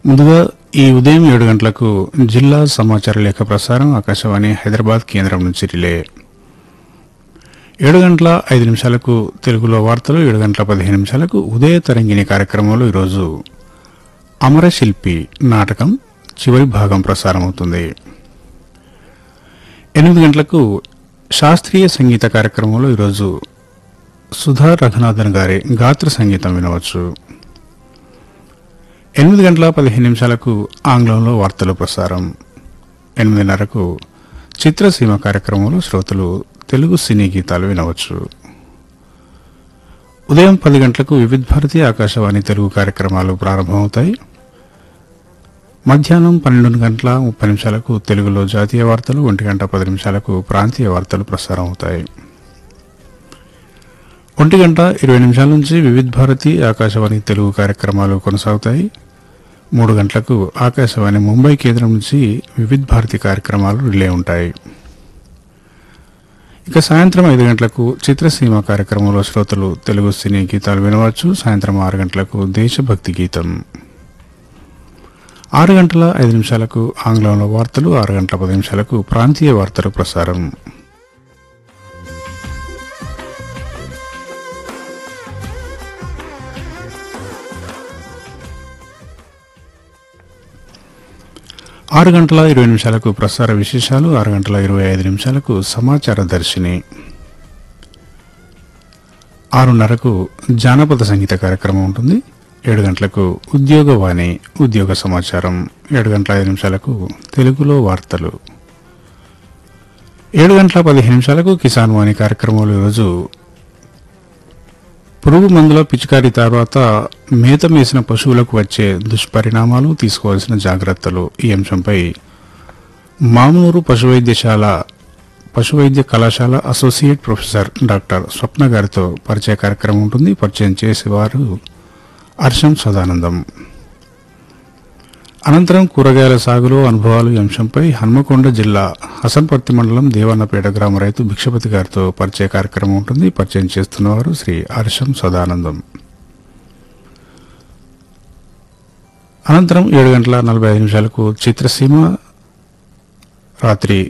ముందుగా ఈ ఉదయం ఏడు గంటలకు జిల్లా సమాచార లేఖ ప్రసారం ఆకాశవాణి హైదరాబాద్ కేంద్రం నుంచి రిలే ఏడు గంటల ఐదు నిమిషాలకు తెలుగులో వార్తలు ఏడు గంటల పదిహేను నిమిషాలకు ఉదయ తరంగిణి కార్యక్రమంలో ఈరోజు అమరశిల్పి నాటకం చివరి భాగం ప్రసారమవుతుంది ఎనిమిది గంటలకు శాస్త్రీయ సంగీత కార్యక్రమంలో ఈరోజు సుధా రఘునాథన్ గారి గాత్ర సంగీతం వినవచ్చు ఎనిమిది గంటల పదిహేను నిమిషాలకు ఆంగ్లంలో వార్తలు ప్రసారం ఎనిమిదిన్నరకు చిత్రసీమ కార్యక్రమంలో శ్రోతలు తెలుగు సినీ గీతాలు వినవచ్చు ఉదయం పది గంటలకు వివిధ భారతి ఆకాశవాణి తెలుగు కార్యక్రమాలు ప్రారంభమవుతాయి మధ్యాహ్నం పన్నెండు గంటల ముప్పై నిమిషాలకు తెలుగులో జాతీయ వార్తలు ఒంటి గంట పది నిమిషాలకు ప్రాంతీయ వార్తలు ప్రసారం అవుతాయి ఒంటి గంట ఇరవై నిమిషాల నుంచి వివిధ భారతి ఆకాశవాణి తెలుగు కార్యక్రమాలు కొనసాగుతాయి మూడు గంటలకు ఆకాశవాణి ముంబై కేంద్రం నుంచి వివిధ భారతి కార్యక్రమాలు రిలే ఉంటాయి ఇక సాయంత్రం ఐదు గంటలకు చిత్రసీమ కార్యక్రమంలో శ్రోతలు తెలుగు సినీ గీతాలు వినవచ్చు సాయంత్రం ఆరు గంటలకు దేశభక్తి గీతం ఆరు గంటల ఐదు నిమిషాలకు ఆంగ్లంలో వార్తలు ఆరు గంటల పది నిమిషాలకు ప్రాంతీయ వార్తలు ప్రసారం ఆరు గంటల ఇరవై నిమిషాలకు ప్రసార విశేషాలు ఆరు గంటల ఇరవై ఐదు నిమిషాలకు సమాచార దర్శిని ఆరున్నరకు జానపద సంగీత కార్యక్రమం ఉంటుంది ఏడు గంటలకు ఉద్యోగవాణి ఉద్యోగ సమాచారం ఏడు గంటల ఐదు నిమిషాలకు తెలుగులో వార్తలు ఏడు గంటల పదిహేను నిమిషాలకు కిసాన్ వాణి కార్యక్రమంలో ఈరోజు పురుగు మందుల పిచికారీ తర్వాత మేత మేసిన పశువులకు వచ్చే దుష్పరిణామాలు తీసుకోవాల్సిన జాగ్రత్తలు ఈ అంశంపై మామూరు పశువైద్యశాల పశువైద్య కళాశాల అసోసియేట్ ప్రొఫెసర్ డాక్టర్ స్వప్న గారితో పరిచయ కార్యక్రమం ఉంటుంది పరిచయం చేసేవారు హర్షం సదానందం అనంతరం కూరగాయల సాగులో అనుభవాలు ఈ అంశంపై హన్మకొండ జిల్లా హసన్పర్తి మండలం దేవన్నపేట గ్రామ రైతు భిక్షపతి గారితో పరిచయ కార్యక్రమం ఉంటుంది పరిచయం చేస్తున్నవారు శ్రీ హర్షం సదానందం అనంతరం ఏడు గంటల నలభై ఐదు నిమిషాలకు చిత్రసీమ రాత్రి